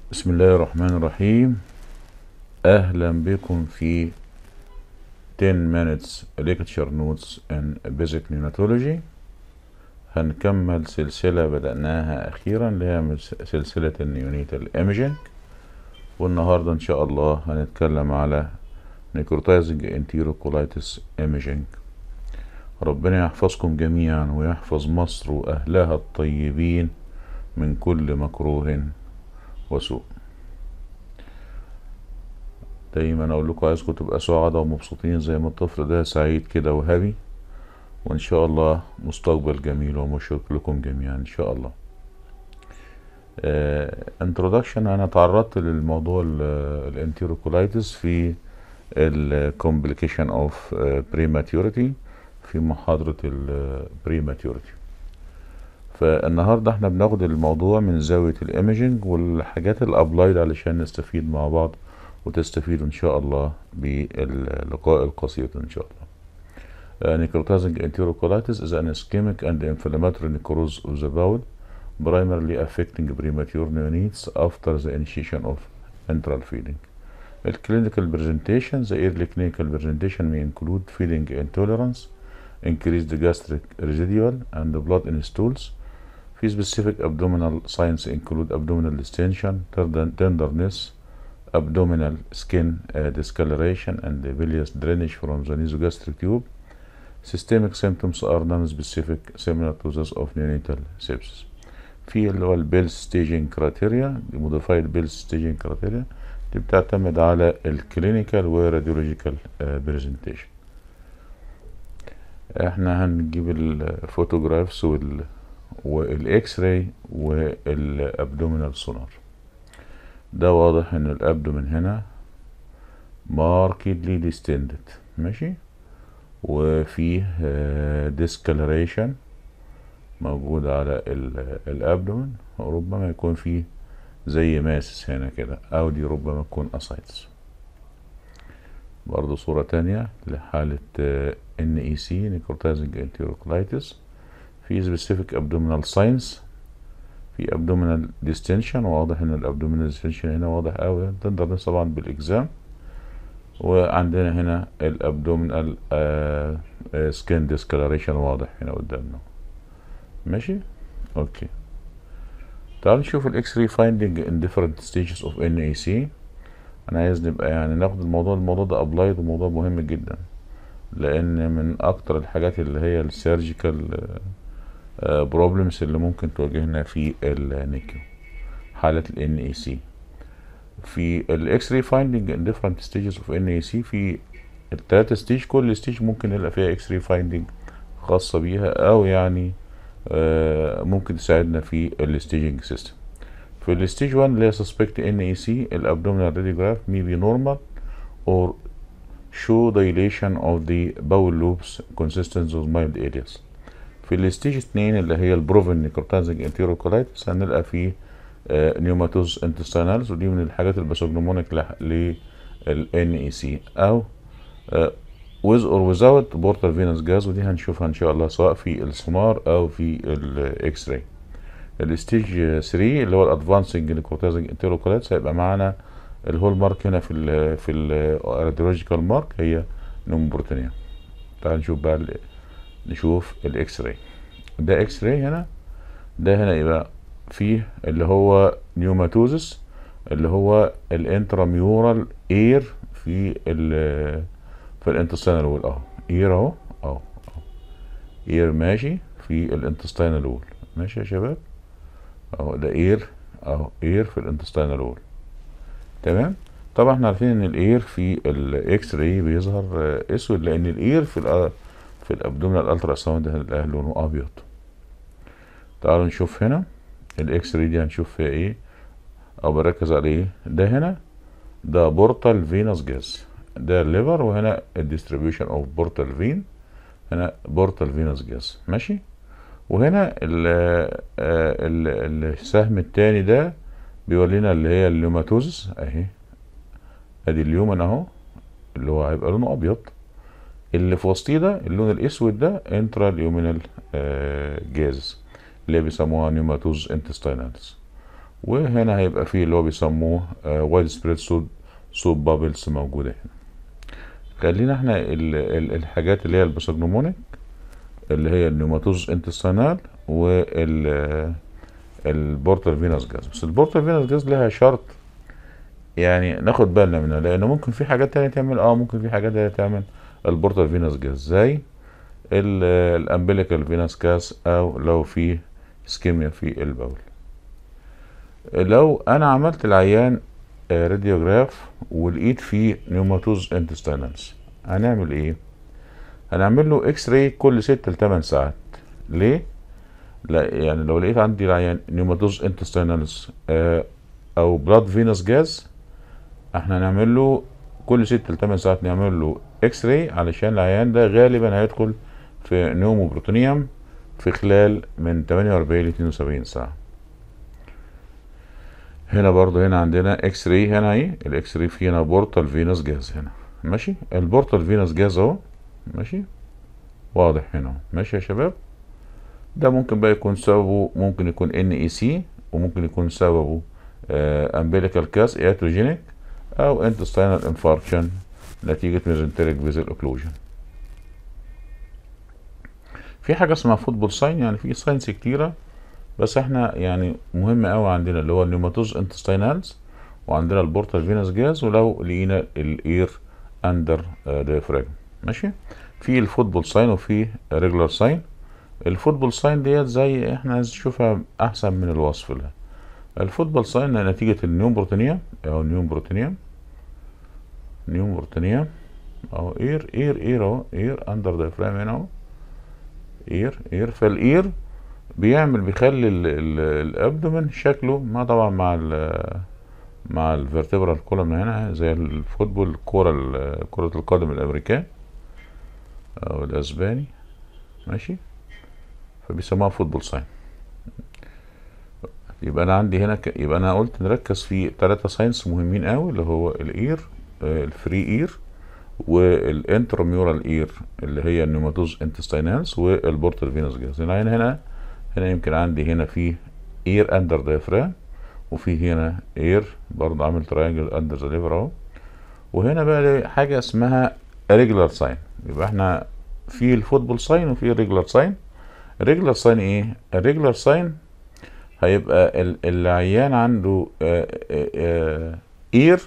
بسم الله الرحمن الرحيم أهلا بكم في 10 minutes lecture notes in basic neonatology هنكمل سلسلة بدأناها أخيرا اللي هي مس- سلسلة النيونيتال ايميجينج والنهاردة إن شاء الله هنتكلم على necrotizing enterocolitis imaging ربنا يحفظكم جميعا ويحفظ مصر وأهلها الطيبين من كل مكروه وسوء دايما اقول لكم عايزكم تبقى سعداء ومبسوطين زي ما الطفل ده سعيد كده وهابي وان شاء الله مستقبل جميل ومشرق لكم جميعا ان شاء الله انترودكشن انا تعرضت للموضوع الانتيروكولايتس في الكومبليكيشن اوف بريماتيوريتي في محاضرة البريماتيوريتي فالنهاردة احنا بناخد الموضوع من زاوية الايميجينج والحاجات الابلايد علشان نستفيد مع بعض وتستفيدوا ان شاء الله باللقاء القصير ان شاء الله Uh, necrotizing enterocolitis is an ischemic and inflammatory necrosis of the bowel primarily affecting premature neonates after the initiation of enteral feeding. The clinical presentation, the early clinical presentation may include feeding intolerance, increased gastric residual and blood in stools. في specific abdominal signs include abdominal distension, tender- tenderness, abdominal skin uh, discoloration and bilious drainage from the nasogastric tube. Systemic symptoms are non-specific similar to those of neonatal sepsis. في اللي هو البيل ستيجنج كرايتيريا موديفايد بيل ستيجنج كرايتيريا دي بتعتمد على الكلينيكال وراديولوجيكال برزنتيشن احنا هنجيب الفوتوغرافس وال والاكس راي والابدومينال سونار ده واضح ان الابدومين هنا ماركتلي ديستندد ماشي وفيه ديسكالريشن موجود على ال- الابدومين وربما يكون فيه زي ماسس هنا كده او دي ربما تكون اسايتس برضو صورة تانية لحالة ان اي سي نيكروتازنج انتيروكلايتس في specific abdominal signs في abdominal distension واضح ان الابدومينال distension هنا واضح قوي تقدر طبعا بالاجزام وعندنا هنا الابدومينال سكين ديسكلاريشن واضح هنا قدامنا ماشي اوكي تعالوا نشوف الاكس راي فايندنج ان ديفرنت ستيجز اوف ان اي سي انا عايز نبقى يعني ناخد الموضوع الموضوع ده ابلايد وموضوع مهم جدا لان من اكتر الحاجات اللي هي السيرجيكال بروبلمز اللي ممكن تواجهنا في النيكيو حالة ال NAC في الاكس راي فايندنج ان ديفرنت ستيجز اوف NAC في التلاتة ستيج كل ستيج ممكن نلقى فيها اكس راي فايندنج خاصة بيها او يعني آه، ممكن تساعدنا في الستيجنج سيستم في الستيج 1 اللي هي suspect NAC الابدومينال radiograph may be normal or show dilation of the bowel loops consistent with mild areas في الستيج 2 اللي هي البروفن نيكروتازنج انتيروكولايتس هنلقى فيه نيوماتوز انتستينالز ودي من الحاجات الباثوجنومونيك لل NEC او آه، with or without portal venous gas ودي هنشوفها ان شاء الله سواء في السونار او في الاكس راي الستيج 3 اللي هو الادفانسنج نيكروتازنج انتيروكولايتس هيبقى معانا الهول مارك هنا في ال في الراديولوجيكال مارك هي نومبروتينيا تعال نشوف بقى ال- نشوف الاكس راي ده اكس راي هنا ده هنا يبقى فيه اللي هو نيوماتوزس اللي هو الانتراميورال اير في ال في الانتستينال وول اهو اير اهو اهو اهو اير ماشي في الانتستينال وول ماشي يا شباب اهو ده اير اهو اير في الانتستينال وول تمام طبعا احنا عارفين ان الاير في الاكس راي بيظهر آه، اسود لان الاير في الأ- في الابدومينال الترا ساوند هنلاقيه لونه ابيض تعالوا نشوف هنا الاكس راي دي هنشوف فيها ايه او بركز على ايه ده هنا ده بورتال فينوس جاز ده الليفر وهنا الديستريبيوشن اوف بورتال فين هنا بورتال فينوس جاز ماشي وهنا ال ال السهم التاني ده بيورينا اللي هي الليوماتوزس اهي ادي اليومن اهو اللي هو هيبقى لونه ابيض اللي في وسطيه ده اللون الاسود ده انترا اليومينال جاز اللي بيسموها نيوماتوز انتستينالز وهنا هيبقى فيه اللي هو بيسموه وايد سبريد سود سود بابلز موجودة هنا خلينا احنا ال ال الحاجات اللي هي البسجنومونيك اللي هي النيوماتوز انتستينال وال البورتال فينوس جاز بس البورتال فينوس جاز لها شرط يعني ناخد بالنا منها لان ممكن في حاجات تانية تعمل اه ممكن في حاجات تانية تعمل البورتال فينوس جاز زي الامبليكال فينوس كاس او لو في اسكيميا في البول لو انا عملت العيان راديوجراف ولقيت فيه نيوماتوز انتستينالز هنعمل ايه هنعمل له اكس راي كل ستة لتمن ساعات ليه لا يعني لو لقيت عندي العيان نيوماتوز انتستينالز او بلاد فينوس جاز احنا هنعمل له كل ستة لتمن ساعات نعمل له اكس راي علشان العيان ده غالبا هيدخل في نوموبروتونيوم في خلال من 48 ل 72 ساعة هنا برضو هنا عندنا اكس راي هنا اهي الاكس راي فيه هنا بورتال فينوس جاز هنا ماشي البورتال فينوس جاز اهو ماشي واضح هنا ماشي يا شباب ده ممكن بقى يكون سببه ممكن يكون ان اي سي وممكن يكون سببه امبيليكال كاس اياتروجينيك او انتستينال انفاركشن نتيجة ميزنتريك فيزل اوكلوجن في حاجة اسمها فوتبول ساين يعني في ساينس كتيرة بس احنا يعني مهم قوي عندنا اللي هو النيوماتوز انتستينالز وعندنا البورتال فينوس جاز ولو لقينا الاير اندر ديافراجم ماشي في الفوتبول ساين وفي ريجولار ساين الفوتبول ساين ديت زي احنا عايز نشوفها احسن من الوصف لها الفوتبول ساين نتيجة النيوم بروتينيوم او نيوم بروتينيوم نيوم بروتينيوم اهو اير اير اير اهو اير اندر دايفرام هنا اهو اير اير فالاير بيعمل بيخلي الابدومن شكله ما طبعا مع ال مع الفرتبرال كولوم هنا زي الفوتبول كرة كرة القدم الامريكان او الاسباني ماشي فبيسموها فوتبول ساين يبقى انا عندي هنا ك... يبقى انا قلت نركز في ثلاثة ساينس مهمين قوي اللي هو الاير آه الفري اير والانترميورال اير اللي هي النيوماتوز انتستينالز والبورتال فينوس جاز هنا هنا هنا يمكن عندي هنا في اير اندر دايفرام وفي هنا اير برضه عامل تراينجل اندر ذا ليفر اهو وهنا بقى حاجه اسمها ريجولار ساين يبقى احنا في الفوتبول ساين وفي الريجولار ساين الريجولار ساين ايه الريجولار ساين هيبقى العيان عنده اير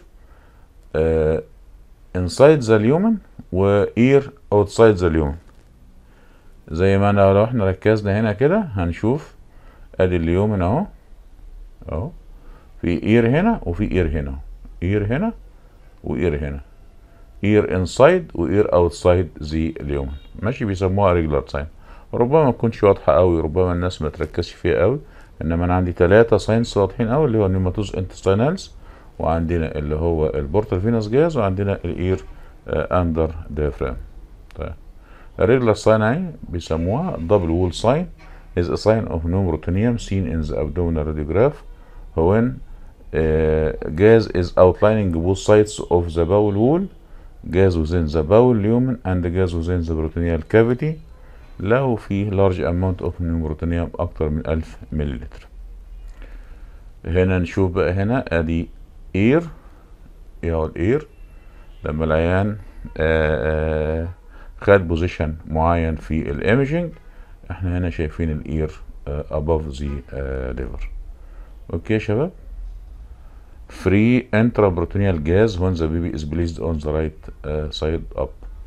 انسايد ذا اليومن واير اوتسايد ذا اليومن زي ما انا لو احنا ركزنا هنا كده هنشوف ادي اليومن اهو اهو في اير هنا وفي اير هنا اير هنا واير هنا اير انسايد واير اوتسايد ذا اليومن ماشي بيسموها ريجولار ساين ربما ما تكونش واضحه قوي ربما الناس ما تركزش فيها قوي انما انا عندي ثلاثة ساينس واضحين قوي اللي هو النيوماتوز انتستينالز وعندنا اللي هو البورتال فينوس جاز وعندنا الاير اندر ديافرام طيب الريجولار ساين اهي بيسموها دبل وول ساين is a sign of pneumotonium seen in the abdominal radiograph when uh, gas is outlining both sides of the bowel wall gas within the bowel lumen and gas within the peritoneal cavity لو في large amount of pneumotonium أكتر من ألف مليلتر هنا نشوف بقى هنا ادي اير ايه الاير لما العيان آآ آآ خد بوزيشن معين في الايمجنج احنا هنا شايفين الاير above the liver اوكي يا شباب free intraperitoneal gas when the baby is placed on the right uh, side up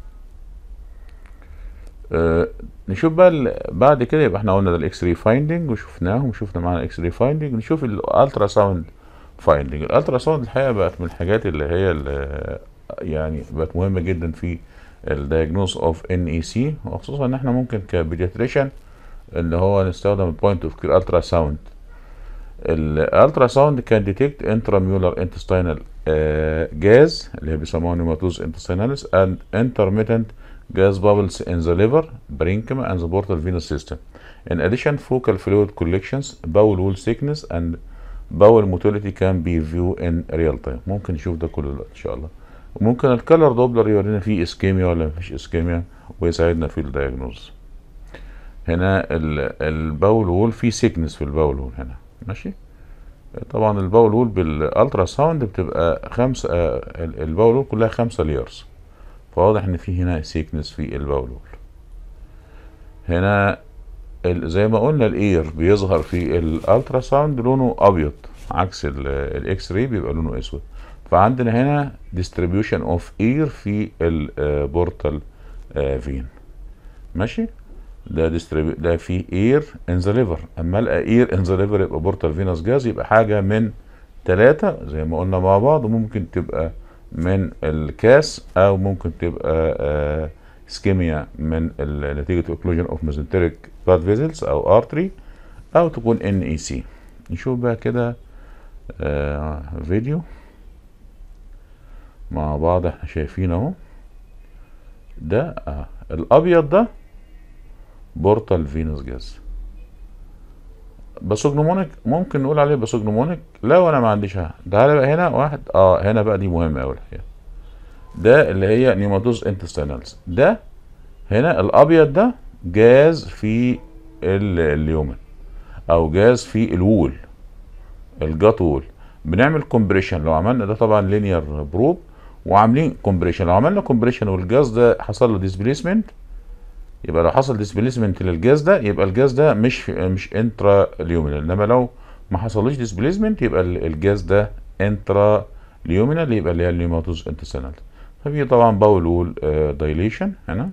uh, نشوف بقى بعد كده يبقى احنا قلنا ده الاكس راي فايندنج وشفناهم وشفنا معانا الاكس راي فايندنج نشوف الالترا ساوند فايندنج الالترا ساوند الحقيقه بقت من الحاجات اللي هي اللي يعني بقت مهمه جدا في الدايجنوز اوف ان اي سي وخصوصا ان احنا ممكن كبيدياتريشن اللي هو نستخدم البوينت اوف كير الترا ساوند الالترا ساوند كان ديتكت انتراميولار انتستينال جاز اللي هي بيسموها نيماتوز انتستيناليس اند انترميتنت gas bubbles in the liver, parenchyma, and the portal venous system. In addition, focal fluid collections, bowel wall thickness, and bowel motility can be viewed in real time. ممكن نشوف ده كله دلوقتي إن شاء الله. وممكن الكالر دوبلر يورينا فيه اسكيميا ولا مفيش اسكيميا ويساعدنا في الدايجنوز. هنا الباول وول فيه سيكنس في الباول وول هنا ماشي؟ طبعا الباول وول بالالترا ساوند بتبقى خمسة آه، ال- الباول وول كلها خمسة ليرز فواضح ان في هنا سيكنس في الباول وول هنا ال- زي ما قلنا الاير بيظهر في الالترا ساوند لونه ابيض عكس ال- الاكس راي بيبقى لونه اسود فعندنا هنا distribution اوف اير في البورتال فين ماشي ده distribu- ده في اير ان ذا ليفر اما القى اير ان ذا ليفر يبقى بورتال فينوس جاز يبقى حاجه من ثلاثة زي ما قلنا مع بعض وممكن تبقى من الكاس او ممكن تبقى آه اسكيميا من ال- نتيجة اوكلوجن اوف ميزنتريك بلاد فيزلز او ارتري او تكون ان اي سي نشوف بقى كده آه فيديو مع بعض احنا شايفين اهو ده آه الابيض ده بورتال فينوس جاز باسوجنومونيك ممكن نقول عليه باسوجنومونيك لو انا ما عنديش ها. تعالى بقى هنا واحد اه هنا بقى دي مهمه قوي الحقيقه ده اللي هي نيماتوز انتستينالز ده هنا الابيض ده جاز في ال- اليومن او جاز في الوول الجات وول بنعمل كومبريشن لو عملنا ده طبعا لينير بروب وعاملين كومبريشن لو عملنا كومبريشن والجاز ده حصل له ديسبيسمنت يبقى لو حصل ديسبيسمنت للجاز ده يبقى الجاز ده مش في مش انترا ليومينال انما لو ما حصلوش ديسبيسمنت يبقى ال- الجاز ده انترا ليومينال يبقى اللي هي النيماتوز انتستينال ففي طبعا باول وول دايليشن هنا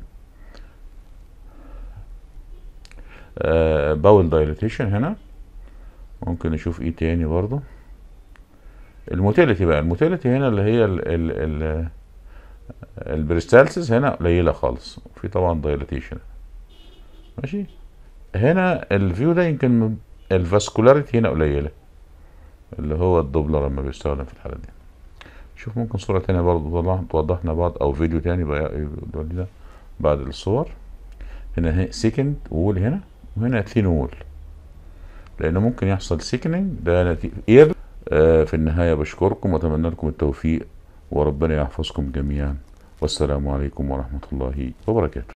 باول دايليتيشن هنا ممكن نشوف ايه تاني برضو الموتيليتي بقى الموتيليتي هنا اللي هي ال ال ال البريستالسيس هنا قليلة خالص في طبعا دايليتيشن ماشي هنا الفيو ده يمكن الفاسكولاريتي هنا قليلة اللي هو الدوبلر لما بيستخدم في الحالة دي شوف ممكن صورة تانية برضه توضح توضحنا بعض أو فيديو تاني بقى يودينا بعد الصور هنا سيكند وول هنا وهنا ثين وول لأنه ممكن يحصل سيكنينج ده نتيجة إير آه في النهاية بشكركم وأتمنى لكم التوفيق وربنا يحفظكم جميعا والسلام عليكم ورحمة الله وبركاته